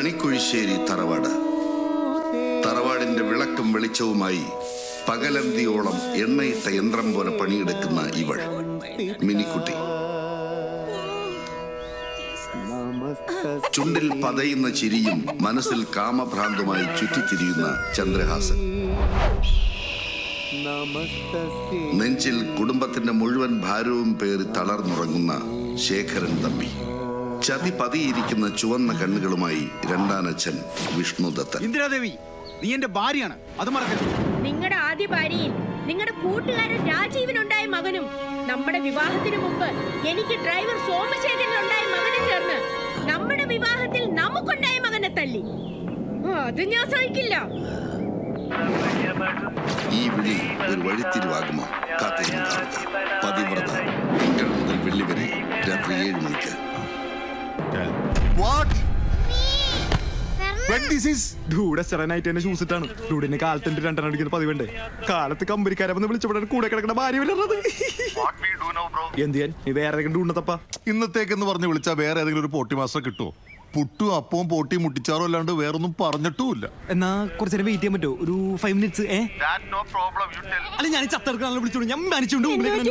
മണിക്കുഴിശ്ശേരി തറവാട് തറവാടിന്റെ വിളക്കും വെളിച്ചവുമായി പകലന്തിയോളം എണ്ണയിട്ട യന്ത്രം പോലെ പണിയെടുക്കുന്ന ഇവൾ മിനിക്കുട്ടി ചുണ്ടിൽ പതയുന്ന ചിരിയും മനസ്സിൽ കാമഭ്രാന്തുമായി ചുറ്റിത്തിരിയുന്ന ചന്ദ്രഹാസൻ നെഞ്ചിൽ കുടുംബത്തിന്റെ മുഴുവൻ ഭാരവും പേറി തളർന്നുറങ്ങുന്ന ശേഖരൻ തമ്പി ചതി പതിയിരിക്കുന്ന ചുവന്ന കണ്ണുകളുമായി രണ്ടാനച്ഛൻ വിഷ്ണുദത്തൻ ഇന്ദിരാദേവി നീ എന്റെ ഭാര്യയാണ് അത് മറക്കരുത് നിങ്ങളുടെ ആദ്യ ഭാര്യയിൽ നിങ്ങളുടെ കൂട്ടുകാരൻ രാജീവിനുണ്ടായ മകനും നമ്മുടെ വിവാഹത്തിന് മുമ്പ് എനിക്ക് ഡ്രൈവർ സോമശേഖരനുണ്ടായ മകനും ചേർന്ന് നമ്മുടെ വിവാഹത്തിൽ നമുക്കുണ്ടായ മകനെ തല്ലി അത് ഞാൻ സഹിക്കില്ല ഈ വിളി ഒരു വഴിത്തിരിവാകുമോ കാത്തിരുന്ന് കാണുക പതിവ്രത തിങ്കൾ മുതൽ വെള്ളി വരെ രാത്രി ഏഴ് മണിക്ക് വാട്ട് When this is ഡൂടെ സെറനായിട്ട് എന്നെ ഷൂസ് ഇട്ടാണ് ഡൂഡിന്റെ കാലത്തിന്റെ രണ്ടെണ്ണം അടിക്കുന്ന പതിവുണ്ട് കാലത്ത് കമ്പനിക്കാരെ വന്ന് വിളിച്ചപ്പോഴാണ് കൂടെ കിടക്കുന്ന ഭാര്യ വരുന്നത് എന്ത് ചെയ്യാൻ നീ വേറെ ഏതെങ്കിലും ഡൂണ്ണത്തപ്പ ഇന്നത്തേക്കെന്ന് പറഞ്ഞ് വിളിച്ചാൽ വേറെ ഏതെങ്കിലും ഒരു പോട്ടി മാസ്റ്റർ കിട്ടുമോ പുട്ടും അപ്പവും പോട്ടിയും മുട്ടിച്ചാറും അല്ലാണ്ട് വേറൊന്നും പറഞ്ഞിട്ടുമില്ല എന്നാ കുറച്ചു നേരം വെയിറ്റ് ചെയ്യാൻ പറ്റുമോ ഒരു ഫൈവ് മിനിറ്റ്സ് ഏ അല്ല ഞാൻ ചത്തെടുക്കാണല്ലോ വിളിച്ചോളൂ ഞാൻ മരിച്ചോണ്ട്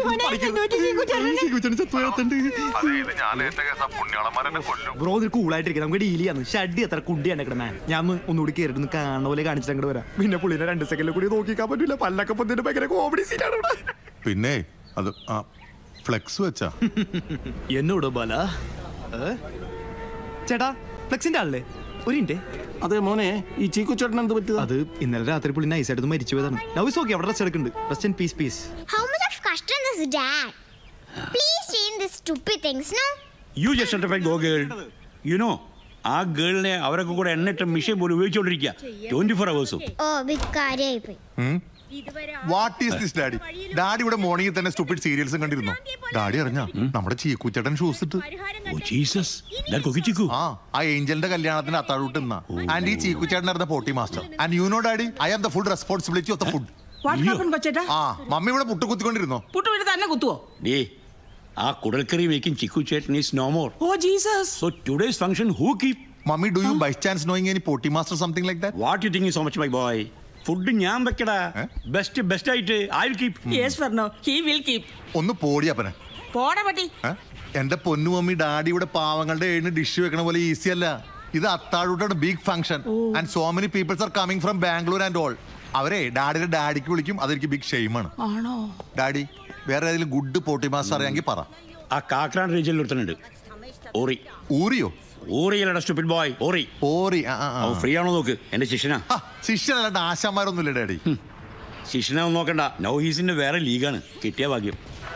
ബ്രോ ഇത് കൂളായിട്ടിരിക്കും നമുക്ക് ഡീൽ ചെയ്യാന്ന് ഷഡ്ഡി എത്ര കുണ്ടിയാണ് കിടന്നേ ഞാൻ ഒന്ന് ഒന്നുകൂടി കയറിട്ട് ഒന്ന് കാണുന്ന പോലെ കാണിച്ചിട്ട് അങ്ങോട്ട് വരാം പിന്നെ പുള്ളിനെ രണ്ട് സെക്കൻഡിൽ കൂടി നോക്കിക്കാൻ പറ്റില്ല പല്ലൊക്കെ പൊന്നിന്റെ ഭയങ്കര കോമഡി സീനാണ് ഇവിടെ പിന്നെ അത് ആ ഫ്ലെക്സ് വെച്ചാ എന്നോട് ബല ഏ? ചേട്ടാ ഫ്ലെക്സിന്റെ ആളല്ലേ ഒരു മിനിറ്റ് അതെ മോനെ ഈ ചീക്കു ചേട്ടൻ എന്ത് പറ്റിയത് അത് ഇന്നലെ രാത്രി പുള്ളി നൈസായിട്ട് മരിച്ചു പോയതാണ് നൗ ഇസ് ഓക്കെ അവിടെ റെസ്റ്റ് എടുക്കുന്നുണ്ട് rest in peace peace How much of custom is dad? Please change these stupid things, no? You just bye go girl you know ആ ഗേളിനെ അവരൊക്കെ കൂടെ എണ്ണിട്ട മിഷൻ പോലും ഉപയോഗിച്ചുകൊണ്ടിരിക്കുക ട്വന്റി ഫോർ അവേഴ്സും Oh, big കാര്യായിപ്പോയി ഇതുവരെ what is this daddy daddy ഇവിടെ മോർണിംഗിൽ തന്നെ സ്റ്റുപ്പിഡ് സീരിയൽസും കണ്ടിരുന്നു ഡാഡി അറിഞ്ഞ നമ്മുടെ ചീക്കൂച്ചേട്ടൻ ഷൂസ് ഇട്ട് ഓ ജീസസ് ദാറ്റ് കൊക്കിച്ചിക്കു ആ ആ ഏഞ്ചലിന്റെ കല്യാണത്തിന് അത്താഴൂട്ട് നിന്ന ആൻഡ് ഈ ചീക്കുച്ചേട്ടനായിരുന്ന പോട്ടി master and you know daddy I am the full responsibility of the food what happen കൊച്ചേട്ടാ ആ മമ്മി ഇവിടെ പുട്ട് കുത്തിക്കൊണ്ടിരുന്നോ പുട്ട് വീട് തന്നെ കുത്തുവോ ഡേ ആ കുടൽക്കറി മേക്കിംഗ് ചിക്കു ചേട്ടൻ is no more oh Jesus so today's function who keep mummy do you by chance knowing any പോട്ടി master something like that what you think so much my boy food ഞാൻ വെക്കടാ best best ആയിട്ട് I will keep yes ഫർണോ he will keep ഒന്ന് പോടി അപ്പനെ പോടാ പറ്റി ഏ? എന്റെ പൊന്നു മമ്മി ഡാഡി ഇവിടെ പാവങ്ങളുടെ ഏഴിന് ഡിഷ് വെക്കണ പോലെ ഈസി അല്ല ഇത് അത്താഴൂട്ടാണ് big function and so many peoples are coming from Bangalore and all അവരെ ഡാഡിയുടെ ഡാഡിക്ക് വിളിക്കും അതെനിക്ക് ബിഗ് ഷെയിമാണ് ആണോ ഡാഡി വേറെ ഏതെങ്കിലും ഗുഡ് പോട്ടി മാസ്റ്റർ അറിയാമെങ്കിൽ പറ ആ കാക്രാൻ റീജിയനിൽ ഒരുത്തനുണ്ട് ഓറി ഊറിയോ ഓറിയല്ലടാ സ്റ്റുപ്പിഡ് ബോയ് ഓറി ഓറി ആ, ആ, ആ. അവൻ ഫ്രീ ആണോ നോക്ക് എന്റെ ശിഷ്യനാ ആ, ശിഷ്യനല്ലാണ്ട് ആശാന്മാരൊന്നുമില്ല ഡാഡി ശിഷ്യനാ നോക്കണ്ട നൗ ഹീസിന്റെ വേറെ ലീഗാണ് കിട്ടിയ ഭാഗ്യം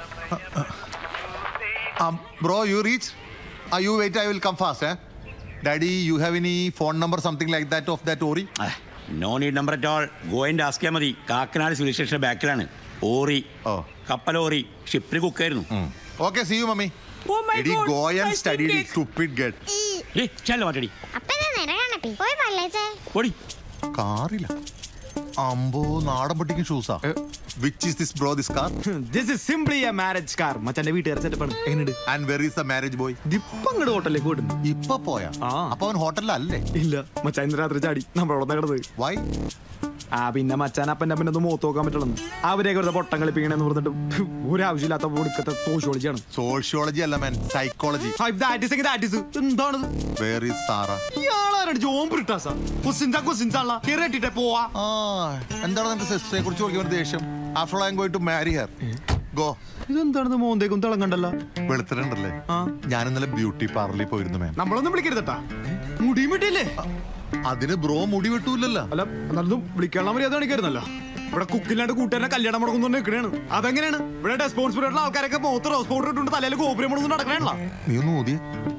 ബ്രോ യു റീച്ച് ആ you wait I will come fast ഏ daddy you have any phone number something like that of that ഓറി no need number at all going ആസ്കിയാ മതി കാക്കനാട് സിവിൽ സ്റ്റേഷന്റെ ബാക്കിലാണ് ഓറി കപ്പലോറി ഷിപ്പിൽ കുക്കായിരുന്നു okay see you mummy Oh my എടി God, go my and study skin cake. Stupid get ഏയ് ചെല്ല മാറ്റടി അപ്പൊ നിരകാണപ്പി പോയി പല്ലേച്ചേ ഓടി കാറില്ല അമ്പോ നാടൻ പട്ടിക്കും ഷൂസാ which is this bro this car this is simply a marriage car മച്ചാന്റെ വീട്ടുകാർ സെറ്റപ്പ് ആണ് എങ്ങനെയുണ്ട് and where is the marriage boy ഇപ്പൊ അങ്ങോട്ട് ഹോട്ടലിലേക്ക് ഓടുന്നു ഇപ്പൊ പോയാ അപ്പൊ അവൻ ഹോട്ടലിലല്ലേ ഇല്ല മച്ചാൻ ഇന്ന് രാത്രി ചാടി നമ്മളവിടെ കിടന്നത് വൈ ആ പിന്നെ മച്ചാൻ അപ്പൻ്റെ അപ്പൻ്റെ ഒന്ന് മോത്ത് നോക്കാൻ പറ്റുള്ളൂ അവരെയൊക്കെ വെറുതെ പൊട്ടം കളിപ്പിക്കണെന്ന് പറഞ്ഞിട്ട് ഒരാവശ്യമില്ലാത്ത ഒടുക്കത്തെ സോഷ്യോളജിയാണ് സോഷ്യോളജി അല്ല മാൻ സൈക്കോളജി എന്താണത് വേർ ഈസ് സാറ ഇയാളാരാണ് ജോംപിട്ടാ ക്വസ്റ്റ്യൻസാ ക്വസ്റ്റ്യൻസ് ആണല്ലോ കേറിട്ടിട്ടേ പോവാ ആ എന്താണ് നിന്റെ സിസ്റ്ററെ കുറിച്ച് ചോദിക്കുന്ന ദേഷ്യം after I am going to marry her go ഇതെന്താണെന്ന് മോന്തേക്കും തിളങ്ങണ്ടല്ലോ വെളുത്തിട്ടുണ്ടല്ലേ ഞാൻ ഇന്നലെ ബ്യൂട്ടി പാർലറിൽ പോയിരുന്നു മാം നമ്മളൊന്നും വിളിക്കരുതട്ടാ മുടിയും വിട്ടില്ലേ അതിന് ബ്രോ മുടി വെട്ടൂലല്ലോ അല്ല എന്നാലും വിളിക്കാനുള്ള മര്യാദ കാണിക്കായിരുന്നല്ലോ ഇവിടെ കുക്കില്ലാണ്ട് കൂട്ടുകാരനെ കല്യാണം മുടക്കുന്നു നിൽക്കണേണ് അതെങ്ങനെയാണ് ഇവിടെ റെസ്പോൺസിബിൾ ആയിട്ടുള്ള ആൾക്കാരൊക്കെ മുഖത്ത് റോസ് പൗഡർ ഇട്ടുണ്ട് തലയിൽ ഗോപുരം മുടങ്ങുന്നു നടക്കണേണല്ലോ നീ ഒന്ന് ഊതിയ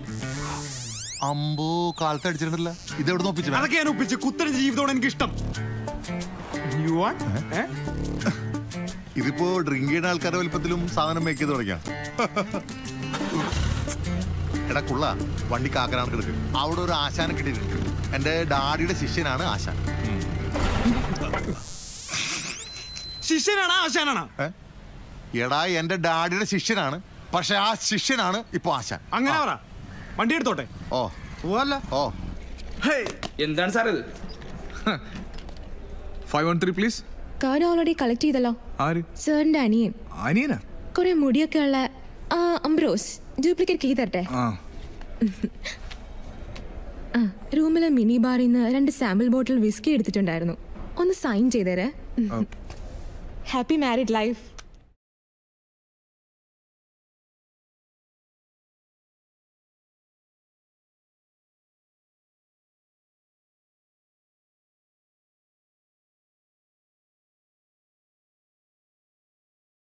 അമ്പോ കാലത്ത് അടിച്ചിട്ടുണ്ടല്ല ഇത് എവിടെ നോപ്പിച്ചു അതൊക്കെ ഞാൻ ഒപ്പിച്ച് കുത്തര ജീവിതമാണ് എനിക്ക് ഇഷ്ടം You want? ഏ? ഇതിപ്പോ ഡ്രിങ്ക് ചെയ്യുന്ന ആൾക്കാരുടെ വലിപ്പത്തിലും സാധനം മേക്ക് ചെയ്ത് തുടങ്ങിയ എടാ കുള്ള വണ്ടി കാക്കനാണ് കിടക്ക് അവിടെ ഒരു ആശാനെ കിട്ടിയിട്ടുണ്ട് എന്റെ ഡാഡിയുടെ ശിഷ്യനാണ് ആശാൻ ശിഷ്യനാണ് ആശാനാണ് ഏ? എടാ എന്റെ ഡാഡിയുടെ ശിഷ്യനാണ് പക്ഷെ ആ ശിഷ്യനാണ് ഇപ്പൊ ആശാൻ അങ്ങനെ പറ വണ്ടി എടുത്തോട്ടെ ഓ പോവല്ല ഓ എന്താണ് സാർ ഇത് five one three please card already collect ചെയ്തല്ലോ ആര് സാറിന്റെ അനിയൻ അനിയനാ കുറെ മുടിയൊക്കെ ഉള്ള ആ അംബ്രോസ് ഡ്യൂപ്ലിക്കേറ്റ് കീ തരട്ടെ ആ ആ റൂമിലെ മിനി ബാറിൽ നിന്ന് രണ്ട് സാമ്പിൾ ബോട്ടിൽ വിസ്കി എടുത്തിട്ടുണ്ടായിരുന്നു ഒന്ന് സൈൻ ചെയ്തേരെ ഹാപ്പി മാരിഡ് ലൈഫ്